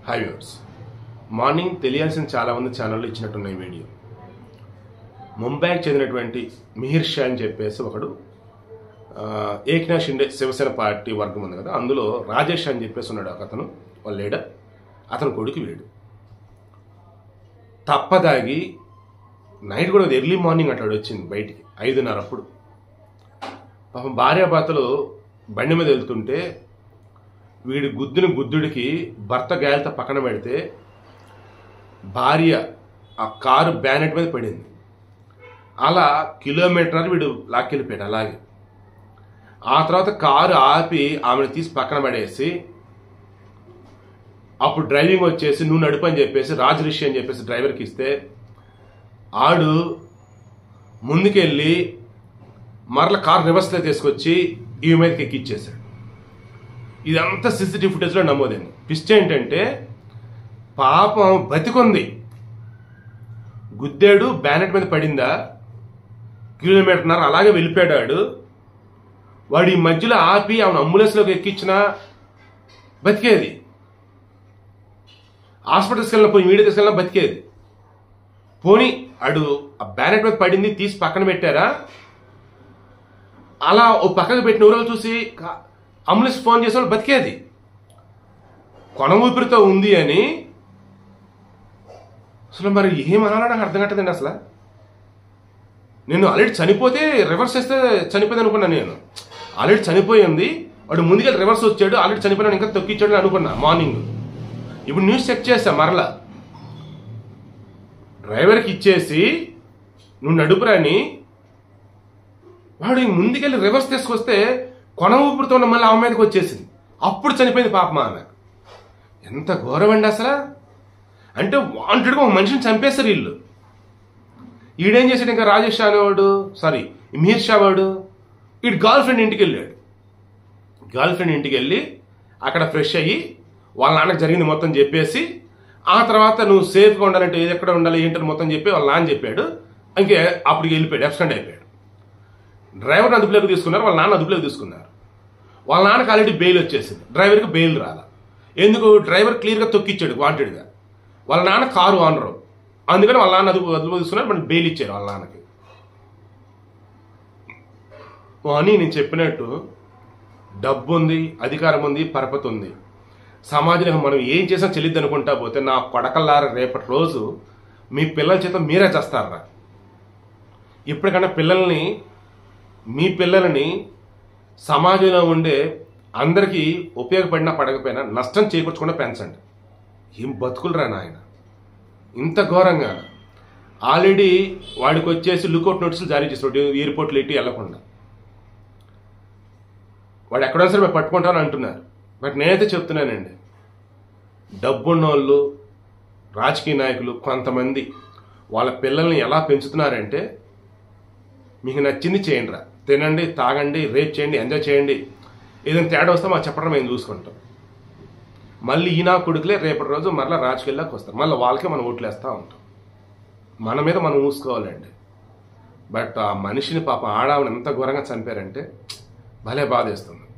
High viewers morning తెలియాల్సిన చాలా మంది ఛానళ్ళు ఇచ్చినట్టున్నాయి వీడియో ముంబైకి చెందినటువంటి మిహిర్ షా అని చెప్పేసి ఒకడు ఆ, ఏక్నాథ్ షిండే శివసేన పార్టీ వర్గం ఉంది కదా అందులో రాజేష్ అని చెప్పేసి ఉన్నాడు ఒక అతను వాళ్ళ లీడర్ అతని కొడుకు వీడు తప్పదాగి నైట్ కూడా ఎర్లీ మార్నింగ్ అట్లాడు వచ్చింది బయటికి ఐదున్నర అప్పుడు పాపం భార్యాభర్తలు బండి మీద వెళ్తుంటే వీడి గుద్దుని గుద్దుడికి భర్త గాయాలతో పక్కన పెడితే భార్య ఆ కారు బ్యానెట్ మీద పడింది అలా కిలోమీటర్ వీడు లాక్కెళ్ళిపోయాడు అలాగే ఆ తర్వాత కారు ఆపి ఆమెను తీసి పక్కన పడేసి అప్పుడు డ్రైవింగ్ వచ్చేసి నువ్వు నడుపు అని చెప్పేసి రాజు రిషి అని చెప్పేసి డ్రైవర్కి ఇస్తే ఆడు ముందుకెళ్ళి మరల కార్ రివర్స్లో తీసుకొచ్చి ఈ మీదకి ఎక్కిచ్చేశాడు ఇదంతా సీసీటీవీ ఫుటేజ్లో నమోదైంది ట్విస్ట్ ఏంటంటే పాపం బతికుంది గుద్దాడు బ్యానెట్ మీద పడిందా కిలోమీటర్న్నర అలాగే వెళ్ళిపోయాడు వాడు. వాడు ఈ మధ్యలో ఆపి ఆమెను అంబులెన్స్లోకి ఎక్కించినా బతికేది హాస్పిటల్స్కి వెళ్ళిన పోయి మీడియా తీసుకెళ్ళినా బతికేది పోనీ అడు ఆ బ్యానెట్ మీద పడింది తీసి పక్కన పెట్టారా అలా ఓ పక్కకు పెట్టిన ఊరలు చూసి కా- అంబులెన్స్ ఫోన్ చేసే వాళ్ళు బతికేది కొన ఊపిరితో ఉంది అని అసలు మరి ఏమనాలో నాకు అర్థం కట్టదండి అసలు నేను ఆల్రెడీ చనిపోతే రివర్స్ చేస్తే చనిపోయింది అనుకున్నా నేను ఆల్రెడీ చనిపోయింది వాడు ముందుకెళ్ళి రివర్స్ వచ్చాడు ఆల్రెడీ చనిపోయినాడు ఇంకా తొక్కిచ్చాడు అని అనుకున్నా మార్నింగ్ ఇప్పుడు న్యూస్ చెక్ చేసా మరలా డ్రైవర్కి ఇచ్చేసి నువ్వు నడుపురాని వాడు ముందుకెళ్ళి రివర్స్ తీసుకొస్తే కొన ఊపిరితో ఉన్న మళ్ళీ ఆమె మీదకి వచ్చేసింది అప్పుడు చనిపోయింది పాపమా ఆమె ఎంత ఘోరం అండి అసలు అంటే వాంటెడ్గా ఒక మనిషిని చంపేస్తారు వీళ్ళు ఈడేం చేశాడు ఇంకా రాజేష్ షా అనేవాడు సారీ మీర్ షా వాడు వీడు గర్ల్ ఫ్రెండ్ ఇంటికి వెళ్ళాడు గర్ల్ ఫ్రెండ్ ఇంటికి వెళ్ళి అక్కడ ఫ్రెష్ అయ్యి వాళ్ళ నాన్నకు జరిగింది మొత్తం చెప్పేసి ఆ తర్వాత నువ్వు సేఫ్గా ఉండాలంటే ఏది ఎక్కడ ఉండాలి ఏంటని మొత్తం చెప్పి వాళ్ళ నాన్న చెప్పాడు ఇంకే అప్పటికి వెళ్ళిపోయాడు అబ్సెంట్ అయిపోయాడు డ్రైవర్ని అదుపులోకి తీసుకున్నారు వాళ్ళ నాన్న అదుపులోకి తీసుకున్నారు వాళ్ళ నాన్నకి ఆల్రెడీ బెయిల్ వచ్చేసింది డ్రైవర్కి బెయిల్ రాల ఎందుకు డ్రైవర్ క్లియర్గా తొక్కిచ్చాడు వాంటెడ్గా వాళ్ళ నాన్న కారు ఆనరు అందుకని వాళ్ళ నాన్న అదుపు అదుపు తీసుకున్నారు మనకి బెయిల్ ఇచ్చారు వాళ్ళ నాన్నకి అని నేను చెప్పినట్టు డబ్బు ఉంది అధికారం ఉంది పరపతి ఉంది సమాజంలో మనం ఏం చేసినా చెల్లిద్ది అనుకుంటా పోతే నా కొడకల్లార రేపటి రోజు మీ పిల్లల చేత మీరే చేస్తారా ఇప్పటికన్నా పిల్లల్ని మీ పిల్లలని సమాజంలో ఉండే అందరికీ ఉపయోగపడినా పడకపోయినా నష్టం చేకూర్చకుండా పెంచండి ఏం బతుకులరా నాయన ఇంత ఘోరంగా ఆల్రెడీ వాడికి వచ్చేసి లుకౌట్ నోటీసులు జారీ చేస్తాడు ఎయిర్పోర్ట్లు ఎట్టి వెళ్లకుండా వాడు ఎక్కడైనా సరే మేము పట్టుకుంటామని అంటున్నారు బట్ నేనైతే చెప్తున్నానండి డబ్బున్నోళ్ళు రాజకీయ నాయకులు కొంతమంది వాళ్ళ పిల్లల్ని ఎలా పెంచుతున్నారంటే మీకు నచ్చింది చేయండి రా తినండి తాగండి రేప్ చేయండి ఎంజాయ్ చేయండి ఏదైనా తేడా వస్తే మాకు చెప్పడం మేము చూసుకుంటాం మళ్ళీ ఈ నా కొడుకులే రేపటి రోజు మరలా రాజకీయాల్లోకి వస్తారు మళ్ళీ వాళ్ళకే మనం ఓట్లు వేస్తూ ఉంటాం మన మీద మనం మూసుకోవాలండి బట్ ఆ మనిషిని పాప ఆడావిని ఎంత ఘోరంగా చంపారంటే భలే బాధేస్తుంది